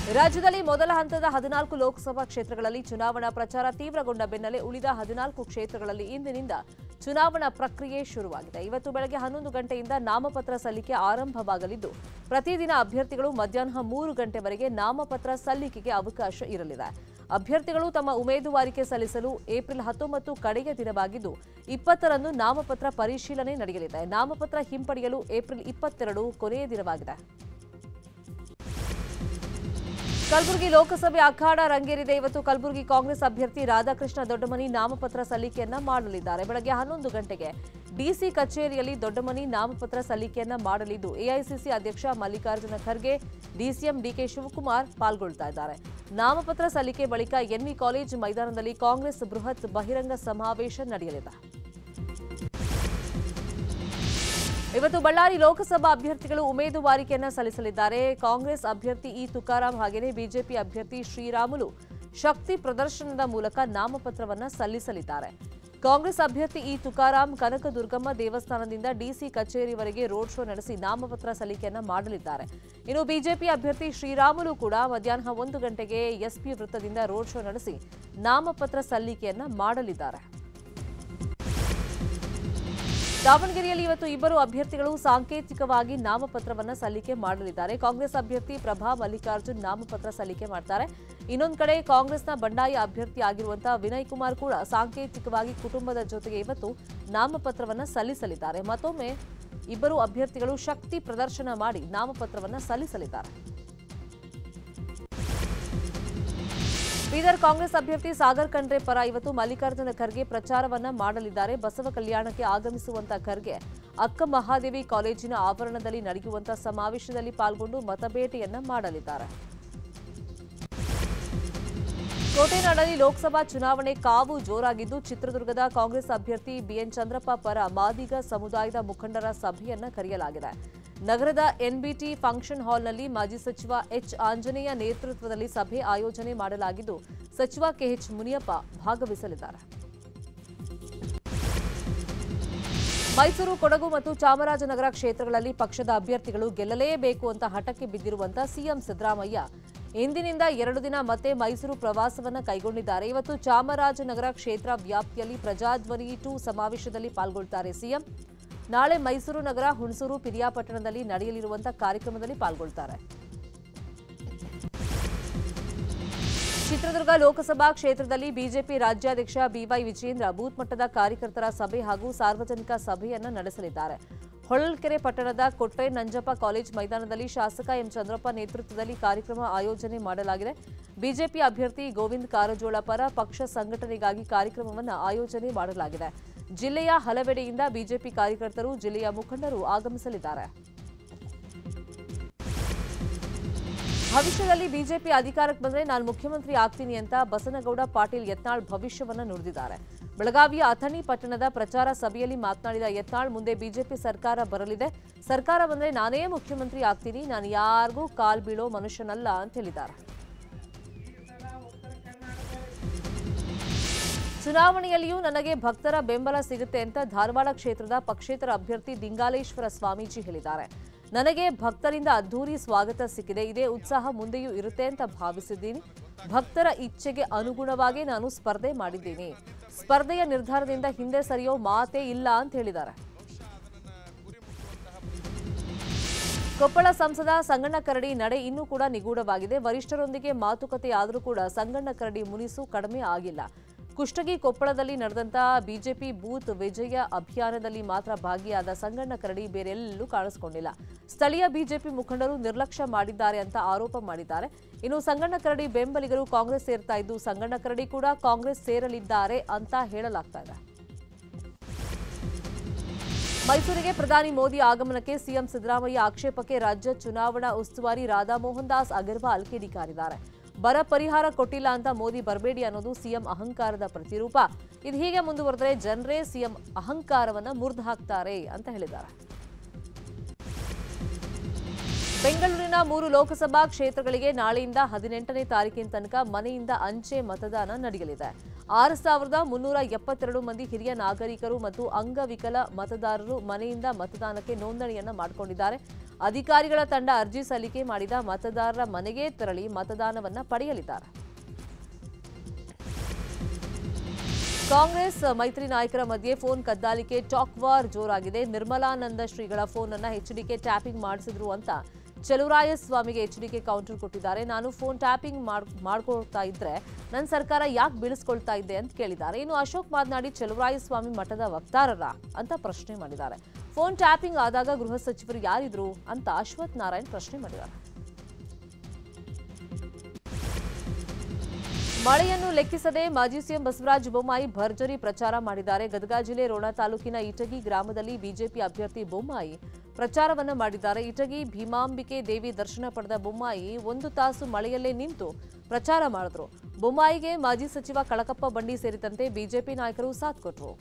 ರಾಜ್ಯದಲ್ಲಿ ಮೊದಲ ಹಂತದ ಹದಿನಾಲ್ಕು ಲೋಕಸಭಾ ಕ್ಷೇತ್ರಗಳಲ್ಲಿ ಚುನಾವಣಾ ಪ್ರಚಾರ ತೀವ್ರಗೊಂಡ ಬೆನ್ನಲ್ಲೇ ಉಳಿದ ಹದಿನಾಲ್ಕು ಕ್ಷೇತ್ರಗಳಲ್ಲಿ ಇಂದಿನಿಂದ ಚುನಾವಣಾ ಪ್ರಕ್ರಿಯೆ ಶುರುವಾಗಿದೆ ಇವತ್ತು ಬೆಳಗ್ಗೆ ಹನ್ನೊಂದು ಗಂಟೆಯಿಂದ ನಾಮಪತ್ರ ಸಲ್ಲಿಕೆ ಆರಂಭವಾಗಲಿದ್ದು ಪ್ರತಿದಿನ ಅಭ್ಯರ್ಥಿಗಳು ಮಧ್ಯಾಹ್ನ ಮೂರು ಗಂಟೆವರೆಗೆ ನಾಮಪತ್ರ ಸಲ್ಲಿಕೆಗೆ ಅವಕಾಶ ಇರಲಿದೆ ಅಭ್ಯರ್ಥಿಗಳು ತಮ್ಮ ಉಮೇದುವಾರಿಕೆ ಸಲ್ಲಿಸಲು ಏಪ್ರಿಲ್ ಹತ್ತೊಂಬತ್ತು ಕಡೆಯ ದಿನವಾಗಿದ್ದು ಇಪ್ಪತ್ತರಂದು ನಾಮಪತ್ರ ಪರಿಶೀಲನೆ ನಡೆಯಲಿದೆ ನಾಮಪತ್ರ ಹಿಂಪಡೆಯಲು ಏಪ್ರಿಲ್ ಇಪ್ಪತ್ತೆರಡು ಕೊನೆಯ ದಿನವಾಗಿದೆ ಕಲಬುರಗಿ ಲೋಕಸಭೆ ಅಖಾಡ ರಂಗೇರಿದೆ ಇವತ್ತು ಕಲಬುರಗಿ ಕಾಂಗ್ರೆಸ್ ಅಭ್ಯರ್ಥಿ ರಾಧಾಕೃಷ್ಣ ದೊಡ್ಡಮನಿ ನಾಮಪತ್ರ ಸಲ್ಲಿಕೆಯನ್ನ ಮಾಡಲಿದ್ದಾರೆ ಬೆಳಗ್ಗೆ ಹನ್ನೊಂದು ಗಂಟೆಗೆ ಡಿಸಿ ಕಚೇರಿಯಲ್ಲಿ ದೊಡ್ಡಮನಿ ನಾಮಪತ್ರ ಸಲ್ಲಿಕೆಯನ್ನ ಮಾಡಲಿದ್ದು ಎಐಸಿಸಿ ಅಧ್ಯಕ್ಷ ಮಲ್ಲಿಕಾರ್ಜುನ ಖರ್ಗೆ ಡಿಸಿಎಂ ಡಿಕೆ ಶಿವಕುಮಾರ್ ಪಾಲ್ಗೊಳ್ತಾ ಇದ್ದಾರೆ ನಾಮಪತ್ರ ಸಲ್ಲಿಕೆ ಬಳಿಕ ಎನ್ವಿ ಕಾಲೇಜ್ ಮೈದಾನದಲ್ಲಿ ಕಾಂಗ್ರೆಸ್ ಬೃಹತ್ ಬಹಿರಂಗ ಸಮಾವೇಶ ನಡೆಯಲಿದೆ ಇವತ್ತು ಬಳ್ಳಾರಿ ಲೋಕಸಭಾ ಅಭ್ಯರ್ಥಿಗಳು ಉಮೇದುವಾರಿಕೆಯನ್ನ ಸಲ್ಲಿಸಲಿದ್ದಾರೆ ಕಾಂಗ್ರೆಸ್ ಅಭ್ಯರ್ಥಿ ಇ ತುಕಾರಾಂ ಹಾಗೆಯೇ ಬಿಜೆಪಿ ಅಭ್ಯರ್ಥಿ ಶ್ರೀರಾಮುಲು ಶಕ್ತಿ ಪ್ರದರ್ಶನದ ಮೂಲಕ ನಾಮಪತ್ರವನ್ನ ಸಲ್ಲಿಸಲಿದ್ದಾರೆ ಕಾಂಗ್ರೆಸ್ ಅಭ್ಯರ್ಥಿ ಇ ತುಕಾರಾಂ ಕನಕದುರ್ಗಮ್ಮ ದೇವಸ್ಥಾನದಿಂದ ಡಿಸಿ ಕಚೇರಿವರೆಗೆ ರೋಡ್ ಶೋ ನಡೆಸಿ ನಾಮಪತ್ರ ಸಲ್ಲಿಕೆಯನ್ನ ಮಾಡಲಿದ್ದಾರೆ ಇನ್ನು ಬಿಜೆಪಿ ಅಭ್ಯರ್ಥಿ ಶ್ರೀರಾಮುಲು ಕೂಡ ಮಧ್ಯಾಹ್ನ ಒಂದು ಗಂಟೆಗೆ ಎಸ್ಪಿ ವೃತ್ತದಿಂದ ರೋಡ್ ಶೋ ನಡೆಸಿ ನಾಮಪತ್ರ ಸಲ್ಲಿಕೆಯನ್ನ ಮಾಡಲಿದ್ದಾರೆ ದಾವಣಗೆರೆಯಲ್ಲಿ ಇವತ್ತು ಇಬ್ಬರು ಅಭ್ಯರ್ಥಿಗಳು ಸಾಂಕೇತಿಕವಾಗಿ ನಾಮಪತ್ರವನ್ನ ಸಲ್ಲಿಕೆ ಮಾಡಲಿದ್ದಾರೆ ಕಾಂಗ್ರೆಸ್ ಅಭ್ಯರ್ಥಿ ಪ್ರಭಾ ಮಲ್ಲಿಕಾರ್ಜುನ್ ನಾಮಪತ್ರ ಸಲ್ಲಿಕೆ ಮಾಡ್ತಾರೆ ಇನ್ನೊಂದು ಕಡೆ ಕಾಂಗ್ರೆಸ್ನ ಬಂಡಾಯ ಅಭ್ಯರ್ಥಿ ಆಗಿರುವಂತಹ ವಿನಯ್ ಕುಮಾರ್ ಕೂಡ ಸಾಂಕೇತಿಕವಾಗಿ ಕುಟುಂಬದ ಜೊತೆಗೆ ಇವತ್ತು ನಾಮಪತ್ರವನ್ನ ಸಲ್ಲಿಸಲಿದ್ದಾರೆ ಮತ್ತೊಮ್ಮೆ ಇಬ್ಬರು ಅಭ್ಯರ್ಥಿಗಳು ಶಕ್ತಿ ಪ್ರದರ್ಶನ ಮಾಡಿ ನಾಮಪತ್ರವನ್ನ ಸಲ್ಲಿಸಲಿದ್ದಾರೆ ಬೀದರ್ ಕಾಂಗ್ರೆಸ್ ಅಭ್ಯರ್ಥಿ ಸಾಗರ್ ಖಂಡ್ರೆ ಪರ ಇವತ್ತು ಮಲ್ಲಿಕಾರ್ಜುನ ಖರ್ಗೆ ಪ್ರಚಾರವನ್ನ ಮಾಡಲಿದ್ದಾರೆ ಬಸವ ಕಲ್ಯಾಣಕ್ಕೆ ಆಗಮಿಸುವಂತ ಖರ್ಗೆ ಅಕ್ಕ ಮಹಾದೇವಿ ಕಾಲೇಜಿನ ಆವರಣದಲ್ಲಿ ನಡೆಯುವಂತ ಸಮಾವೇಶದಲ್ಲಿ ಪಾಲ್ಗೊಂಡು ಮತಬೇಟೆಯನ್ನ ಮಾಡಲಿದ್ದಾರೆ ಕೋಟೆನಾಡಲ್ಲಿ ಲೋಕಸಭಾ ಚುನಾವಣೆ ಕಾವು ಜೋರಾಗಿದ್ದು ಚಿತ್ರದುರ್ಗದ ಕಾಂಗ್ರೆಸ್ ಅಭ್ಯರ್ಥಿ ಬಿಎನ್ ಚಂದ್ರಪ್ಪ ಪರ ಮಾದಿಗ ಸಮುದಾಯದ ಮುಖಂಡರ ಸಭೆಯನ್ನ ಕರೆಯಲಾಗಿದೆ ನಗರದ ಎನ್ಬಿಟಿ ಫಂಕ್ಷನ್ ಹಾಲ್ನಲ್ಲಿ ಮಾಜಿ ಸಚಿವ ಎಚ್ ಆಂಜನೇಯ ನೇತೃತ್ವದಲ್ಲಿ ಸಭೆ ಆಯೋಜನೆ ಮಾಡಲಾಗಿದ್ದು ಸಚಿವ ಕೆಎಚ್ ಮುನಿಯಪ್ಪ ಭಾಗವಹಿಸಲಿದ್ದಾರೆ ಮೈಸೂರು ಕೊಡಗು ಮತ್ತು ಚಾಮರಾಜನಗರ ಕ್ಷೇತ್ರಗಳಲ್ಲಿ ಪಕ್ಷದ ಅಭ್ಯರ್ಥಿಗಳು ಗೆಲ್ಲಲೇಬೇಕು ಅಂತ ಹಠಕ್ಕೆ ಬಿದ್ದಿರುವಂತ ಸಿಎಂ ಸಿದ್ದರಾಮಯ್ಯ ಇಂದಿನಿಂದ ಎರಡು ದಿನ ಮತ್ತೆ ಮೈಸೂರು ಪ್ರವಾಸವನ್ನ ಕೈಗೊಂಡಿದ್ದಾರೆ ಇವತ್ತು ಚಾಮರಾಜನಗರ ಕ್ಷೇತ್ರ ವ್ಯಾಪ್ತಿಯಲ್ಲಿ ಪ್ರಜಾಧ್ವನಿ ಟು ಸಮಾವೇಶದಲ್ಲಿ ಪಾಲ್ಗೊಳ್ತಾರೆ ಸಿಎಂ ನಾಳೆ ಮೈಸೂರು ನಗರ ಹುಣಸೂರು ಪಿರಿಯಾಪಟ್ಟಣದಲ್ಲಿ ನಡೆಯಲಿರುವಂತಹ ಕಾರ್ಯಕ್ರಮದಲ್ಲಿ ಪಾಲ್ಗೊಳ್ತಾರೆ ಚಿತ್ರದುರ್ಗ ಲೋಕಸಭಾ ಕ್ಷೇತ್ರದಲ್ಲಿ ಬಿಜೆಪಿ ರಾಜ್ಯಾಧ್ಯಕ್ಷ ಬಿವೈ ವಿಜೇಂದ್ರ ಬೂತ್ ಮಟ್ಟದ ಕಾರ್ಯಕರ್ತರ ಸಭೆ ಹಾಗೂ ಸಾರ್ವಜನಿಕ ಸಭೆಯನ್ನ ನಡೆಸಲಿದ್ದಾರೆ ಹೊಳಲ್ಕೆರೆ ಪಟ್ಟಣದ ಕೊಟ್ರೆ ನಂಜಪ್ಪ ಕಾಲೇಜ್ ಮೈದಾನದಲ್ಲಿ ಶಾಸಕ ಎಂ ಚಂದ್ರಪ್ಪ ನೇತೃತ್ವದಲ್ಲಿ ಕಾರ್ಯಕ್ರಮ ಆಯೋಜನೆ ಮಾಡಲಾಗಿದೆ ಬಿಜೆಪಿ ಅಭ್ಯರ್ಥಿ ಗೋವಿಂದ್ ಕಾರಜೋಳ ಪರ ಪಕ್ಷ ಸಂಘಟನೆಗಾಗಿ ಕಾರ್ಯಕ್ರಮವನ್ನು ಆಯೋಜನೆ ಮಾಡಲಾಗಿದೆ ಜಿಲ್ಲೆಯ ಹಲವೆಡೆಯಿಂದ ಬಿಜೆಪಿ ಕಾರ್ಯಕರ್ತರು ಜಿಲ್ಲೆಯ ಮುಖಂಡರು ಆಗಮಿಸಲಿದ್ದಾರೆ ಭವಿಷ್ಯದಲ್ಲಿ ಬಿಜೆಪಿ ಅಧಿಕಾರಕ್ಕೆ ಬಂದರೆ ನಾನು ಮುಖ್ಯಮಂತ್ರಿ ಆಗ್ತೀನಿ ಅಂತ ಬಸನಗೌಡ ಪಾಟೀಲ್ ಯತ್ನಾಳ್ ಭವಿಷ್ಯವನ್ನ ನುಡಿದಿದ್ದಾರೆ ಬೆಳಗಾವಿಯ ಅಥಣಿ ಪಟ್ಟಣದ ಪ್ರಚಾರ ಸಭೆಯಲ್ಲಿ ಮಾತನಾಡಿದ ಯತ್ನಾಳ್ ಮುಂದೆ ಬಿಜೆಪಿ ಸರ್ಕಾರ ಬರಲಿದೆ ಸರ್ಕಾರ ಬಂದರೆ ನಾನೇ ಮುಖ್ಯಮಂತ್ರಿ ಆಗ್ತೀನಿ ನಾನು ಯಾರಿಗೂ ಕಾಲ್ ಬೀಳೋ ಮನುಷ್ಯನಲ್ಲ ಅಂತ ಹೇಳಿದ್ದಾರೆ ಚುನಾವಣೆಯಲ್ಲಿಯೂ ನನಗೆ ಭಕ್ತರ ಬೆಂಬಲ ಸಿಗುತ್ತೆ ಅಂತ ಧಾರವಾಡ ಕ್ಷೇತ್ರದ ಪಕ್ಷೇತರ ಅಭ್ಯರ್ಥಿ ದಿಂಗಾಲೇಶ್ವರ ಸ್ವಾಮೀಜಿ ಹೇಳಿದ್ದಾರೆ ನನಗೆ ಭಕ್ತರಿಂದ ಅದ್ಧೂರಿ ಸ್ವಾಗತ ಸಿಕ್ಕಿದೆ ಇದೇ ಉತ್ಸಾಹ ಮುಂದೆಯೂ ಇರುತ್ತೆ ಅಂತ ಭಾವಿಸಿದ್ದೀನಿ ಭಕ್ತರ ಇಚ್ಛೆಗೆ ಅನುಗುಣವಾಗಿ ನಾನು ಸ್ಪರ್ಧೆ ಮಾಡಿದ್ದೀನಿ ಸ್ಪರ್ಧೆಯ ನಿರ್ಧಾರದಿಂದ ಹಿಂದೆ ಸರಿಯೋ ಮಾತೇ ಇಲ್ಲ ಅಂತ ಹೇಳಿದ್ದಾರೆ ಕೊಪ್ಪಳ ಸಂಸದ ಸಂಗಣ್ಣ ಕರಡಿ ನಡೆ ಇನ್ನೂ ಕೂಡ ನಿಗೂಢವಾಗಿದೆ ವರಿಷ್ಠರೊಂದಿಗೆ ಮಾತುಕತೆ ಆದರೂ ಕೂಡ ಸಂಗಣ್ಣ ಕರಡಿ ಮುನಿಸು ಕಡಿಮೆ ಆಗಿಲ್ಲ ಕುಷ್ಟಗಿ ಕೊಪ್ಪಳದಲ್ಲಿ ನಡೆದಂತ ಬಿಜೆಪಿ ಬೂತ್ ವಿಜಯ ಅಭಿಯಾನದಲ್ಲಿ ಮಾತ್ರ ಭಾಗಿಯಾದ ಸಂಗಣ್ಣ ಕರಡಿ ಬೇರೆಲ್ಲೂ ಕಾಣಿಸಿಕೊಂಡಿಲ್ಲ ಸ್ಥಳೀಯ ಬಿಜೆಪಿ ಮುಖಂಡರು ನಿರ್ಲಕ್ಷ್ಯ ಮಾಡಿದ್ದಾರೆ ಅಂತ ಆರೋಪ ಮಾಡಿದ್ದಾರೆ ಇನ್ನು ಸಂಗಣ್ಣ ಕರಡಿ ಬೆಂಬಲಿಗರು ಕಾಂಗ್ರೆಸ್ ಸೇರ್ತಾ ಇದ್ದು ಸಂಗಣ್ಣ ಕರಡಿ ಕೂಡ ಕಾಂಗ್ರೆಸ್ ಸೇರಲಿದ್ದಾರೆ ಅಂತ ಹೇಳಲಾಗ್ತಾ ಇದೆ ಮೈಸೂರಿಗೆ ಪ್ರಧಾನಿ ಮೋದಿ ಆಗಮನಕ್ಕೆ ಸಿಎಂ ಸಿದ್ದರಾಮಯ್ಯ ಆಕ್ಷೇಪಕ್ಕೆ ರಾಜ್ಯ ಚುನಾವಣಾ ಉಸ್ತುವಾರಿ ರಾಧಾ ಮೋಹನ್ ದಾಸ್ ಅಗರ್ವಾಲ್ ಕಿಡಿಕಾರಿದ್ದಾರೆ ಬರ ಪರಿಹಾರ ಕೊಟ್ಟಿಲ್ಲ ಅಂತ ಮೋದಿ ಬರಬೇಡಿ ಅನ್ನೋದು ಸಿಎಂ ಅಹಂಕಾರದ ಪ್ರತಿರೂಪ ಇದು ಹೀಗೆ ಮುಂದುವರೆದರೆ ಜನರೇ ಸಿಎಂ ಅಹಂಕಾರವನ್ನ ಮುರಿದು ಹಾಕ್ತಾರೆ ಅಂತ ಹೇಳಿದ್ದಾರೆ ಬೆಂಗಳೂರಿನ ಮೂರು ಲೋಕಸಭಾ ಕ್ಷೇತ್ರಗಳಿಗೆ ನಾಳೆಯಿಂದ ಹದಿನೆಂಟನೇ ತಾರೀಕಿನ ತನಕ ಮನೆಯಿಂದ ಅಂಚೆ ಮತದಾನ ನಡೆಯಲಿದೆ ಆರು ಸಾವಿರದ ಮುನ್ನೂರ ಎಪ್ಪತ್ತೆರಡು ಮಂದಿ ಹಿರಿಯ ನಾಗರಿಕರು ಮತ್ತು ಅಂಗವಿಕಲ ಮತದಾರರು ಮನೆಯಿಂದ ಮತದಾನಕ್ಕೆ ನೋಂದಣಿಯನ್ನ ಮಾಡಿಕೊಂಡಿದ್ದಾರೆ ಅಧಿಕಾರಿಗಳ ತಂಡ ಅರ್ಜಿ ಸಲ್ಲಿಕೆ ಮಾಡಿದ ಮತದಾರರ ಮನೆಗೆ ತೆರಳಿ ಮತದಾನವನ್ನ ಪಡೆಯಲಿದ್ದಾರೆ ಕಾಂಗ್ರೆಸ್ ಮೈತ್ರಿ ನಾಯಕರ ಮಧ್ಯೆ ಫೋನ್ ಕದ್ದಾಲಿಕೆ ಟಾಕ್ ವಾರ್ ಜೋರಾಗಿದೆ ನಿರ್ಮಲಾನಂದ ಶ್ರೀಗಳ ಫೋನ್ ಅನ್ನ ಎಚ್ಡಿಕೆ ಟ್ಯಾಪಿಂಗ್ ಮಾಡಿಸಿದ್ರು ಅಂತ ಚಲುರಾಯ ಸ್ವಾಮಿಗೆ ಎಚ್ಡಿಕೆ ಕೌಂಟರ್ ಕೊಟ್ಟಿದ್ದಾರೆ ನಾನು ಫೋನ್ ಟ್ಯಾಪಿಂಗ್ ಮಾಡ್ಕೊಳ್ತಾ ಇದ್ರೆ ನನ್ನ ಸರ್ಕಾರ ಯಾಕೆ ಬೀಳಿಸ್ಕೊಳ್ತಾ ಇದ್ದೆ ಅಂತ ಕೇಳಿದ್ದಾರೆ ಇನ್ನು ಅಶೋಕ್ ಮಾತನಾಡಿ ಚಲುರಾಯ ಸ್ವಾಮಿ ಮಠದ ವಕ್ತಾರರ ಅಂತ ಪ್ರಶ್ನೆ ಮಾಡಿದ್ದಾರೆ ಫೋನ್ ಟ್ಯಾಪಿಂಗ್ ಆದಾಗ ಗೃಹ ಸಚಿವರು ಯಾರಿದ್ರು ಅಂತ ಅಶ್ವಥ್ ನಾರಾಯಣ್ ಪ್ರಶ್ನೆ ಮಾಡಿದ್ದಾರೆ ಮಳೆಯನ್ನು ಲೆಕ್ಕಿಸದೆ ಮಾಜಿ ಸಿಎಂ ಬಸವರಾಜ ಬೊಮ್ಮಾಯಿ ಭರ್ಜರಿ ಪ್ರಚಾರ ಮಾಡಿದ್ದಾರೆ ಗದಗ ಜಿಲ್ಲೆ ರೋಣ ತಾಲೂಕಿನ ಇಟಗಿ ಗ್ರಾಮದಲ್ಲಿ ಬಿಜೆಪಿ ಅಭ್ಯರ್ಥಿ ಬೊಮ್ಮಾಯಿ ಪ್ರಚಾರವನ್ನ ಮಾಡಿದ್ದಾರೆ ಇಟಗಿ ಭೀಮಾಂಬಿಕೆ ದೇವಿ ದರ್ಶನ ಪಡೆದ ಬೊಮ್ಮಾಯಿ ಒಂದು ತಾಸು ಮಳೆಯಲ್ಲೇ ನಿಂತು ಪ್ರಚಾರ ಮಾಡಿದ್ರು ಬೊಮ್ಮಾಯಿಗೆ ಮಾಜಿ ಸಚಿವ ಕಳಕಪ್ಪ ಬಂಡಿ ಸೇರಿದಂತೆ ಬಿಜೆಪಿ ನಾಯಕರು ಸಾಥ್ ಕೊಟ್ಟರು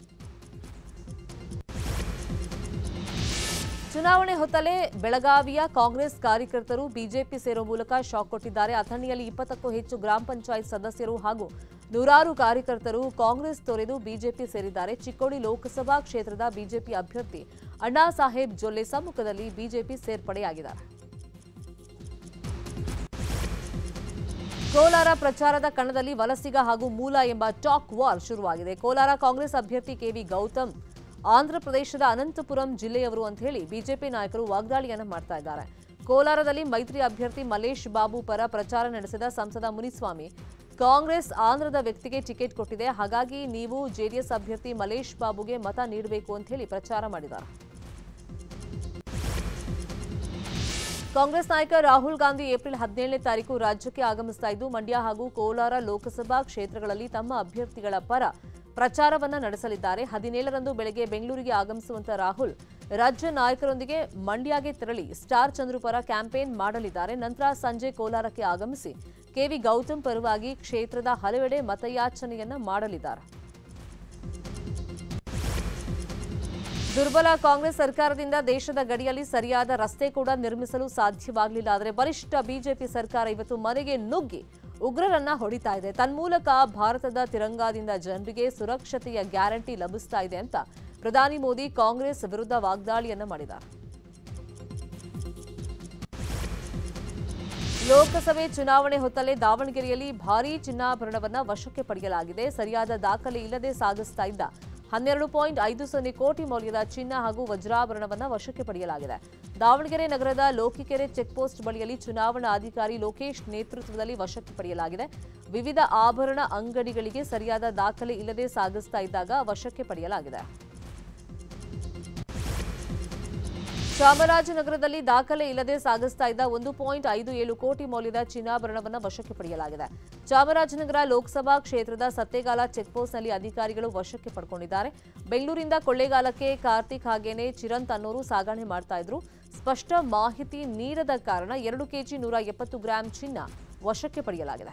ಚುನಾವಣೆ ಹೊತ್ತಲೇ ಬೆಳಗಾವಿಯ ಕಾಂಗ್ರೆಸ್ ಕಾರ್ಯಕರ್ತರು ಬಿಜೆಪಿ ಸೇರೋ ಮೂಲಕ ಶಾಕ್ ಕೊಟ್ಟಿದ್ದಾರೆ ಅಥಣಿಯಲ್ಲಿ ಇಪ್ಪತ್ತಕ್ಕೂ ಹೆಚ್ಚು ಗ್ರಾಮ ಪಂಚಾಯತ್ ಸದಸ್ಯರು ಹಾಗೂ ನೂರಾರು ಕಾರ್ಯಕರ್ತರು ಕಾಂಗ್ರೆಸ್ ತೊರೆದು ಬಿಜೆಪಿ ಸೇರಿದ್ದಾರೆ ಚಿಕ್ಕೋಡಿ ಲೋಕಸಭಾ ಕ್ಷೇತ್ರದ ಬಿಜೆಪಿ ಅಭ್ಯರ್ಥಿ ಅಣ್ಣಾ ಸಾಹೇಬ್ ಜೊಲ್ಲೆ ಸಮ್ಮುಖದಲ್ಲಿ ಬಿಜೆಪಿ ಸೇರ್ಪಡೆಯಾಗಿದ್ದಾರೆ ಕೋಲಾರ ಪ್ರಚಾರದ ಕಣದಲ್ಲಿ ವಲಸಿಗ ಹಾಗೂ ಮೂಲ ಎಂಬ ಟಾಕ್ ವಾರ್ ಶುರುವಾಗಿದೆ ಕೋಲಾರ ಕಾಂಗ್ರೆಸ್ ಅಭ್ಯರ್ಥಿ ಕೆವಿ ಗೌತಮ್ ಆಂಧ್ರಪ್ರದೇಶದ ಅನಂತಪುರಂ ಜಿಲ್ಲೆಯವರು ಅಂತ ಹೇಳಿ ಬಿಜೆಪಿ ನಾಯಕರು ವಾಗ್ದಾಳಿಯನ್ನ ಮಾಡ್ತಾ ಇದ್ದಾರೆ ಕೋಲಾರದಲ್ಲಿ ಮೈತ್ರಿ ಅಭ್ಯರ್ಥಿ ಮಲೇಶ್ ಬಾಬು ಪರ ಪ್ರಚಾರ ನಡೆಸಿದ ಸಂಸದ ಮುನಿಸ್ವಾಮಿ ಕಾಂಗ್ರೆಸ್ ಆಂಧ್ರದ ವ್ಯಕ್ತಿಗೆ ಟಿಕೆಟ್ ಕೊಟ್ಟಿದೆ ಹಾಗಾಗಿ ನೀವು ಜೆಡಿಎಸ್ ಅಭ್ಯರ್ಥಿ ಮಲೇಶ್ ಬಾಬುಗೆ ಮತ ನೀಡಬೇಕು ಅಂತ ಹೇಳಿ ಪ್ರಚಾರ ಮಾಡಿದ್ದಾರೆ ಕಾಂಗ್ರೆಸ್ ನಾಯಕ ರಾಹುಲ್ ಗಾಂಧಿ ಏಪ್ರಿಲ್ ಹದಿನೇಳನೇ ತಾರೀಕು ರಾಜ್ಯಕ್ಕೆ ಆಗಮಿಸ್ತಾ ಇದ್ದು ಮಂಡ್ಯ ಹಾಗೂ ಕೋಲಾರ ಲೋಕಸಭಾ ಕ್ಷೇತ್ರಗಳಲ್ಲಿ ತಮ್ಮ ಅಭ್ಯರ್ಥಿಗಳ ಪರ ಪ್ರಚಾರವನ್ನ ನಡೆಸಲಿದ್ದಾರೆ ಹದಿನೇಳರಂದು ಬೆಳಗ್ಗೆ ಬೆಂಗಳೂರಿಗೆ ಆಗಮಿಸುವಂತ ರಾಹುಲ್ ರಾಜ್ಯ ನಾಯಕರೊಂದಿಗೆ ಮಂಡ್ಯಗೆ ತೆರಳಿ ಸ್ಟಾರ್ ಚಂದ್ರು ಪರ ಕ್ಯಾಂಪೇನ್ ಮಾಡಲಿದ್ದಾರೆ ನಂತರ ಸಂಜೆ ಕೋಲಾರಕ್ಕೆ ಆಗಮಿಸಿ ಕೆವಿ ಗೌತಮ್ ಪರವಾಗಿ ಕ್ಷೇತ್ರದ ಹಲವೆಡೆ ಮತಯಾಚನೆಯನ್ನ ಮಾಡಲಿದ್ದಾರೆ ದುರ್ಬಲ ಕಾಂಗ್ರೆಸ್ ಸರ್ಕಾರದಿಂದ ದೇಶದ ಗಡಿಯಲ್ಲಿ ಸರಿಯಾದ ರಸ್ತೆ ಕೂಡ ನಿರ್ಮಿಸಲು ಸಾಧ್ಯವಾಗಲಿಲ್ಲ ಆದರೆ ಬಲಿಷ್ಠ ಬಿಜೆಪಿ ಸರ್ಕಾರ ಇವತ್ತು ಮನೆಗೆ ನುಗ್ಗಿ ಉಗ್ರರನ್ನ ಹೊಡಿತಾ ಇದೆ ತನ್ಮೂಲಕ ಭಾರತದ ತಿರಂಗಾದಿಂದ ಜನರಿಗೆ ಸುರಕ್ಷತೆಯ ಗ್ಯಾರಂಟಿ ಲಭಿಸ್ತಾ ಇದೆ ಅಂತ ಪ್ರಧಾನಿ ಮೋದಿ ಕಾಂಗ್ರೆಸ್ ವಿರುದ್ಧ ವಾಗ್ದಾಳಿಯನ್ನ ಮಾಡಿದ್ದಾರೆ ಲೋಕಸಭೆ ಚುನಾವಣೆ ಹೊತ್ತಲೇ ದಾವಣಗೆರೆಯಲ್ಲಿ ಭಾರೀ ಚಿನ್ನಾಭರಣವನ್ನ ವಶಕ್ಕೆ ಪಡೆಯಲಾಗಿದೆ ಸರಿಯಾದ ದಾಖಲೆ ಇಲ್ಲದೆ ಸಾಗಿಸ್ತಾ ಇದ್ದ ಹನ್ನೆರಡು ಪಾಯಿಂಟ್ ಐದು ಸೊನ್ನೆ ಕೋಟಿ ಮೌಲ್ಯದ ಚಿನ್ನ ಹಾಗೂ ವಜ್ರಾಭರಣವನ್ನ ವಶಕ್ಕೆ ಪಡೆಯಲಾಗಿದೆ ದಾವಣಗೆರೆ ನಗರದ ಲೋಕಿಕೆರೆ ಚೆಕ್ಪೋಸ್ಟ್ ಬಳಿಯಲ್ಲಿ ಚುನಾವಣಾ ಅಧಿಕಾರಿ ಲೋಕೇಶ್ ನೇತೃತ್ವದಲ್ಲಿ ವಶಕ್ಕೆ ಪಡೆಯಲಾಗಿದೆ ವಿವಿಧ ಆಭರಣ ಅಂಗಡಿಗಳಿಗೆ ಸರಿಯಾದ ದಾಖಲೆ ಇಲ್ಲದೆ ಸಾಗಿಸ್ತಾ ಇದ್ದಾಗ ವಶಕ್ಕೆ ಪಡೆಯಲಾಗಿದೆ ಚಾಮರಾಜನಗರದಲ್ಲಿ ದಾಖಲೆ ಇಲ್ಲದೆ ಸಾಗಿಸ್ತಾ ಇದ್ದ ಒಂದು ಪಾಯಿಂಟ್ ಐದು ಏಳು ಕೋಟಿ ಮೌಲ್ಯದ ಚಿನ್ನಾಭರಣವನ್ನು ವಶಕ್ಕೆ ಪಡೆಯಲಾಗಿದೆ ಚಾಮರಾಜನಗರ ಲೋಕಸಭಾ ಕ್ಷೇತ್ರದ ಸತ್ತೇಗಾಲ ಚೆಕ್ಪೋಸ್ಟ್ನಲ್ಲಿ ಅಧಿಕಾರಿಗಳು ವಶಕ್ಕೆ ಪಡ್ಕೊಂಡಿದ್ದಾರೆ ಬೆಂಗಳೂರಿಂದ ಕೊಳ್ಳೇಗಾಲಕ್ಕೆ ಕಾರ್ತಿಕ್ ಹಾಗೇನೆ ಚಿರಂತ್ ಅನ್ನೋರು ಸಾಗಣೆ ಮಾಡ್ತಾ ಇದ್ರು ಸ್ಪಷ್ಟ ಮಾಹಿತಿ ನೀಡದ ಕಾರಣ ಎರಡು ಕೆಜಿ ನೂರ ಎಪ್ಪತ್ತು ಗ್ರಾಂ ಚಿನ್ನ ವಶಕ್ಕೆ ಪಡೆಯಲಾಗಿದೆ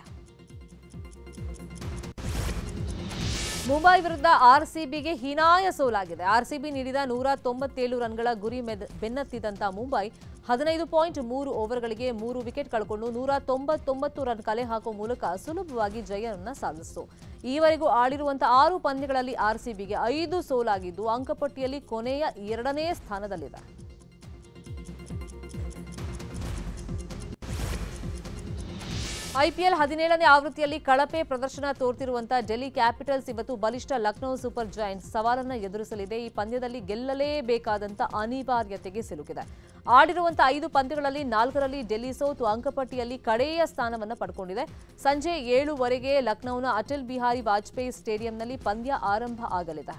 ಮುಂಬೈ ವಿರುದ್ಧ ಆರ್ಸಿಬಿಗೆ ಹೀನಾಯ ಸೋಲಾಗಿದೆ ಆರ್ಸಿಬಿ ನೀಡಿದ ನೂರ ತೊಂಬತ್ತೇಳು ರನ್ಗಳ ಗುರಿ ಮೆದ್- ಬೆನ್ನತ್ತಿದಂತ ಮುಂಬೈ ಹದಿನೈದು ಪಾಯಿಂಟ್ ಮೂರು ಓವರ್ಗಳಿಗೆ ಮೂರು ವಿಕೆಟ್ ಕಳ್ಕೊಂಡು ನೂರ ತೊಂಬತ್ತೊಂಬತ್ತು ರನ್ ಕಲೆ ಹಾಕುವ ಮೂಲಕ ಸುಲಭವಾಗಿ ಜಯವನ್ನ ಸಾಧಿಸಿತು ಈವರೆಗೂ ಆಡಿರುವಂತಹ ಆರು ಪಂದ್ಯಗಳಲ್ಲಿ ಆರ್ಸಿಬಿಗೆ ಐದು ಸೋಲಾಗಿದ್ದು ಅಂಕಪಟ್ಟಿಯಲ್ಲಿ ಕೊನೆಯ ಎರಡನೇ ಸ್ಥಾನದಲ್ಲಿದೆ ಐಪಿಎಲ್ ಹದಿನೇಳನೇ ಆವೃತ್ತಿಯಲ್ಲಿ ಕಳಪೆ ಪ್ರದರ್ಶನ ತೋರ್ತಿರುವಂತಹ ಡೆಲ್ಲಿ ಕ್ಯಾಪಿಟಲ್ಸ್ ಇವತ್ತು ಬಲಿಷ್ಠ ಲಕ್ನೋ ಸೂಪರ್ ಜೈಂಟ್ಸ್ ಸವಾಲನ್ನ ಎದುರಿಸಲಿದೆ ಈ ಪಂದ್ಯದಲ್ಲಿ ಗೆಲ್ಲಲೇಬೇಕಾದಂತ ಅನಿವಾರ್ಯತೆಗೆ ಸಿಲುಕಿದೆ ಆಡಿರುವಂತಹ ಐದು ಪಂದ್ಯಗಳಲ್ಲಿ ನಾಲ್ಕರಲ್ಲಿ ಡೆಲ್ಲಿ ಸೋತು ಅಂಕಪಟ್ಟಿಯಲ್ಲಿ ಕಡೆಯ ಸ್ಥಾನವನ್ನು ಪಡ್ಕೊಂಡಿದೆ ಸಂಜೆ ಏಳುವರೆಗೆ ಲಕ್ನೋನ ಅಟಲ್ ಬಿಹಾರಿ ವಾಜಪೇಯಿ ಸ್ಟೇಡಿಯಂನಲ್ಲಿ ಪಂದ್ಯ ಆರಂಭ ಆಗಲಿದೆ